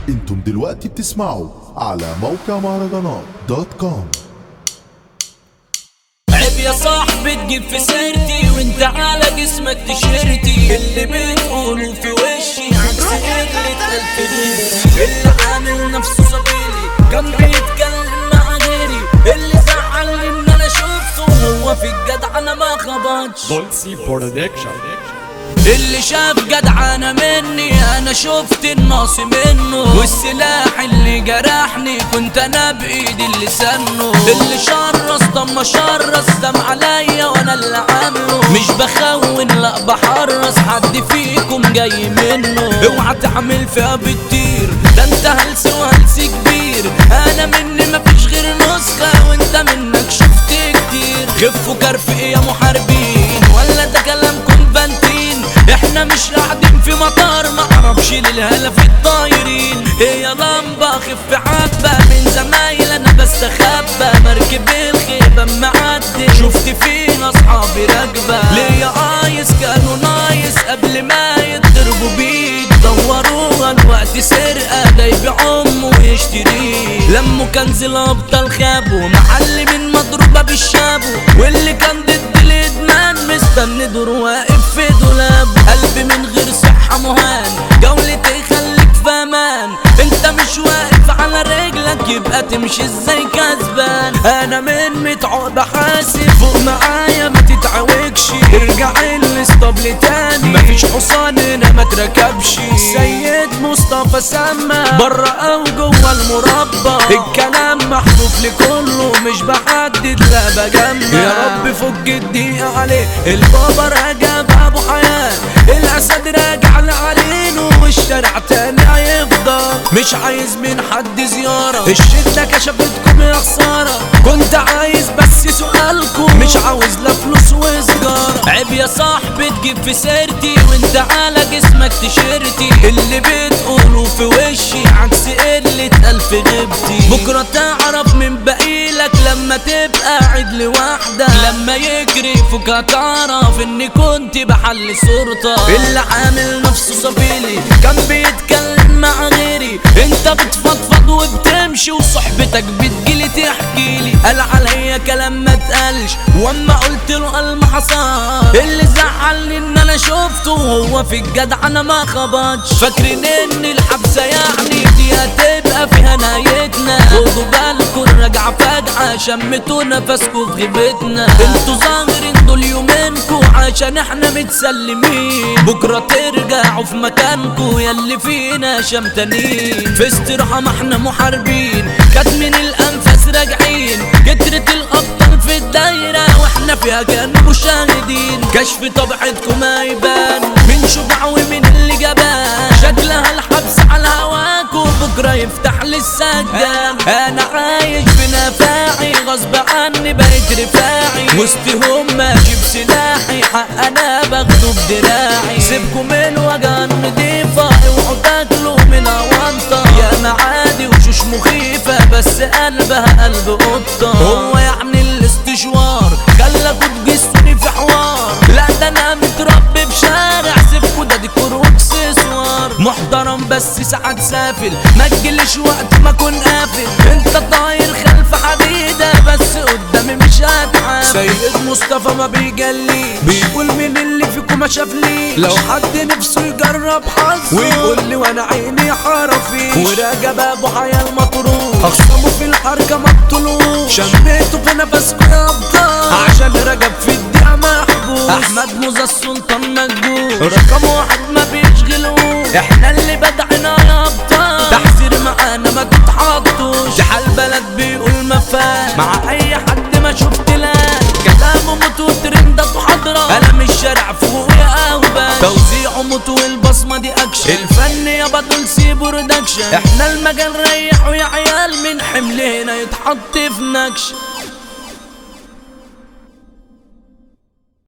انتم دلوقتي بتسمعوا على موقع مهرجانات دوت كوم عيب يا صاحبي تجيب في سيرتي وانت على جسمك تيشيرتي اللي بتقوله في وشي عكس قلة ألف غيري اللي عامل نفسه صبيلي كان بيتكلم مع غيري اللي زعلني ان انا شفته هو في الجدع انا ما خبطش بولسي برودكشن اللي شاف جدعانة مني انا شفت الناصي منه والسلاح اللي جرحني كنت انا بايدي اللي سنه اللي شرس طب ما شرس دم عليا وانا اللي عامله مش بخون لا بحرص حد فيكم جاي منه اوعى تعمل فيها بتطير ده انت هلس وهلس كبير انا مني مفيش غير نسخة وانت منك شفت كتير خفوا كرف ايه يا محاربين ولا ده كلامكم بنتين احنا مش قاعدين في مطار معرفش للهلا في الطايرين هي لمبة خف حبة من زمايل انا بستخبى مركب الخيبة معدي شفت فينا اصحابي راكبة ليا قايس كانوا نايس قبل ما يضربوا بيك دوروها الوقت سرقة ده يبيع امه ويشتريه لموا كنز الابطال خابوا محل من مضروبة بالشابو واللي كان ضد الادمان مستني دور واقف في دولاب قلبي من غير صحة مهان جولتي خليك في امان انت مش واقف على رجلك يبقى تمشي ازاي كسبان انا من متعود حاسب فوق معايا ما تتعوجش ارجع الاسطبل تاني مفيش حصان هنا ما تركبش سيد مصطفى سما بره او جوه المربى الكلام محذوف لكله مش بحدد لا بجمع يا رب فك الدقيقة عليه البابا راجع بابو حياة الاسد راجع لعلينه والشارع تاني هيفضل مش عايز من حد زيارة الشدة كشفتكم يا خسارة كنت عايز بس سؤالكم مش عاوز لا فلوس وسجارة عيب يا صاحبي تجيب في سيرتي وانت على جسمك تيشيرتي اللي بتقوله في وشي عكس قلة ألف غيبتي بكرة تعرف من بقيلك لما تبقى قاعد لوحدك لما يجري فوق هتعرف اني كنت بحل صورتك اللي عامل نفسه صبيلي كان بيتكلم مع غيري انت بتفضفض وبتمشي وصحبتك بتجيلي تحكيلي قال عليا كلام ما اتقالش واما قلت له قال ما حصل اللي زعلني ان انا شفته وهو في الجدع انا ما خبطش فاكرين ان الحبسه يعني دي هتبقى فيها نهايتنا خدوا بالكوا الرجعه فجعه شمتوا نفسكوا في غيبتنا انتوا ظاهرين دول يومينكوا عشان احنا متسلمين بكره ترجعوا في مكانكوا ياللي فينا شمتانين في استراحه ما احنا محاربين كاتمين الانفاس راجعين كترة الابطال في الدايره واحنا فيها كانوا مشاهدين كشف طبيعتكم ما يبان من شجاع ومن اللي جبان شكلها الحبس على هواكوا بكره يفتح لي السجان انا عايش بنفاعي غصب عني بقيت رفاعي وسطهم ماشي بسلاحي حق انا باخده بدراعي سيبكم الوجع النضيفه اوعوا تاكلوا من اونطه يا معادي وشوش مخيفه بس قلبها قلب قطه هو يعني الاستشوار خلاكوا تجسوني في حوار لا ده انا متربي في شارع سيبكوا ده ديكور واكسسوار محترم بس ساعات سافل ما تجيليش وقت ما اكون قافل انت طاير خلف حديده بس قدامي مش هتعامل سيد مصطفى ما بيجلي بيقول مين اللي فيكم ما شافلي لو حد نفسه يجرب حظه ويقول لي وانا عيني حرفي وراجب ابو حيا المطروح اخصمه في الحركه ما اقتلوش شميته في نفسكم يا ابطال عشان رجب في الدقيقه محبوس احمد موزة السلطان مجبوش رقم واحد ما بيشغلوش احنا اللي بدعنا يا ابطال تحذير معانا ما تتحطوش حال بلد بيقول ما فات مع اي حد ما شفت لا كلامه موت وترندات وحضرة انا مش شارع فوق يا اوبان توزيعه موت والبصمة دي اكشن الفن يا بطل سي برودكشن احنا المجال ريحوا يا عيال من حمل هنا يتحط في نكش